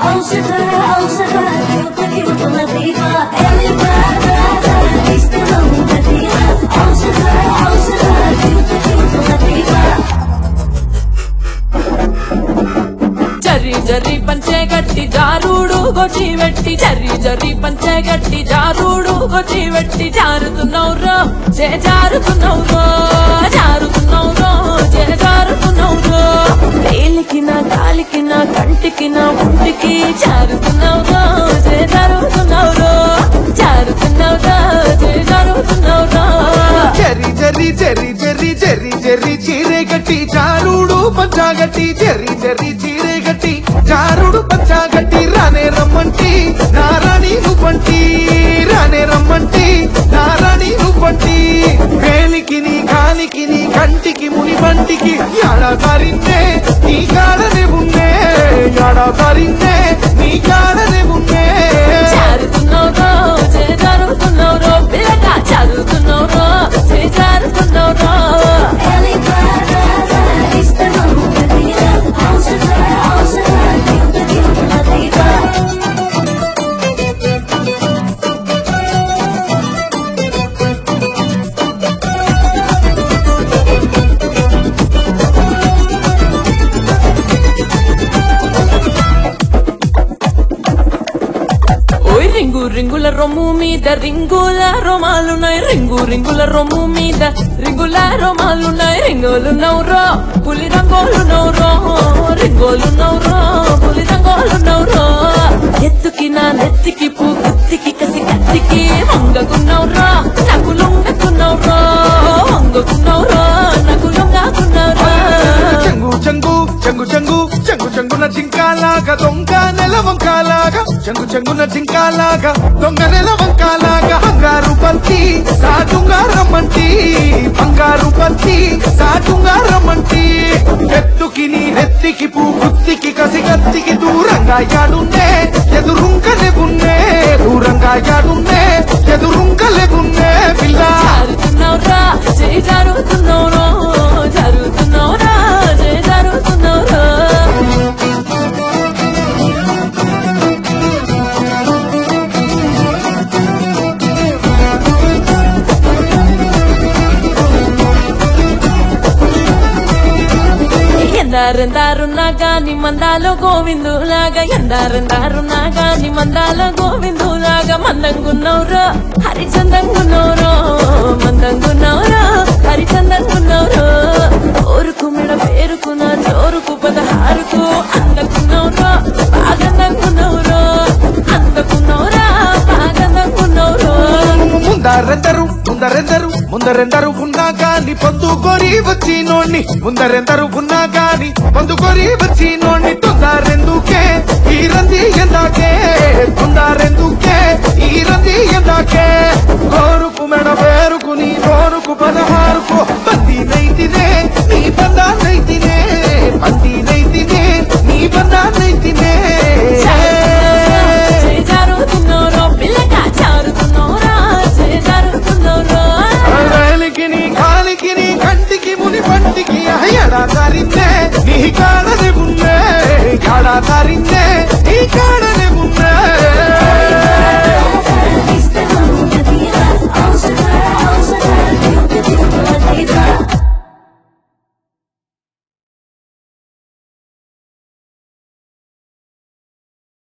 ఔషధ ఔషధ cute cute Latifa ఎలి ఇష్టం లతీఫా ఔషధ ఔషధ క్యూట్ క్యూట్ లతీఫా జరి జరి పంచే గట్టి జారుడు గొచ్చి వెట్టి జరి జరి పంచే గట్టి జారుడు గొచ్చి వెట్టి జారుతున్నావురో చే జారుతున్నావురో జారుతున్నావురో చే జారుతున్నావురో వేలికి నా గాలికి నా కంటికి నా ఒంటికి జారుతున్నావురో చే జారుతున్నావురో జారుతున్నావురో చే జారుతున్నావురో చెరి చెరి చెరి చెరి చెరి చెరి చీరే గట్టి చారుడు పంచాగట్టి చెరి చెరి చీరే గట్టి చారుడు పంచాగట్టి రానే రమ్మంటి నారాణి నువ్వంటి రానే రమ్మంటి నారాణి నువ్వంటి వేలికి నీ కాలికి నీ కంటికి ముని వంటికి ఎడతారిందే నీ కాడనే ఉన్నే ఎడతారిందే నీ కాడనే ఉన్నే జారుతున్నావురో చే జారుతున్నావురో పిల్లగా చదువుతున్నావురో చే జారుతున్నావురో ఎలి ఇష్టం లతీఫా ఔషధ ఔషధ క్యూట్ క్యూట్ లతీఫా ఓయ్ రింగు రింగుల రొమ్ము మీద రింగుల రొమాలున్నాయి రింగు రింగుల రొమ్ము మీద రింగుల రొమాలున్నాయి రింగులు నవ్రో పులి రంగోలు నవ్రో రింగోలు నవ్రో పులి రంగోలు నవ్రో ఎత్తుకి నా నెత్తికి పూ కత్తికి కసి కత్తికి వంగకున్నవ్రో నాకు లొంగకున్నవ్రో వంగకున్నవ్రో నాకు లొంగకున్నవ్రో చెంగు చెంగు చెంగు చెంగు చెంగు చెంగున జింకాలాగా దొంగ నెల వంకాలాగా చెంగు చెంగున జింకాలాగా దొంగ నెల వంకాలాగా బంగారు బంతి సాటుగా రమ్మంటి బంగారు బంతి సాటుగా రమ్మంటి ఎత్తుకి నీ నెత్తికి పూ గుత్తికి కసి గత్తికి దూరంగా యాడున్నే ఎదురుంకలే ఉన్నే దూరంగా యాడున్నే ఎదురుంకలే ఉన్నే పిల్ల జారుతున్నావురా జై జారుతున్నావురో జరుగుతున్నావురా జై జరుగుతున్నావురా ఎందారెందారున్నా గాని మందాలో గోవిందులాగా ఎందారెందారున్నా గాని మందాలో గోవిందులాగా మందంగున్నవురో హరిచందంగున్నవురో మందంగున్నవురో హరిచందంగున్నవురో ఓరుకు మెడ పేరుకు నా జోరుకు పదహారుకు అందకున్నవురో బాగందంగున్నవురో అందకున్నవురా బాగందంగున్నవురో ముందరెందరు ముందరెందరు ముందరెందరు ఉన్నా గాని పొందుకొని వచ్చినోణ్ణి ముందరెందరు ఉన్నా గాని పొందుకొని వచ్చినోణ్ణి తొందరెందుకే ఈ రంది ఎందాకే తొందరెందుకే ఈ రంది ఎందాకే కోరుకు మెడ పేరుకు నీ నోరుకు పదహారుకు బంది నైతినే నీ బందా నైతినే బంది నైతినే నీ బందా నైతినే జై జారుతున్నారో పిల్లగా జారుతున్నారా జై జారుతున్నారో వేలికి నీ కాలికి నీ కంటికి ముని పంటికి ఎడా తరిందే నీ కాడని ఉన్నే కాడా తరిందే నీ కాడ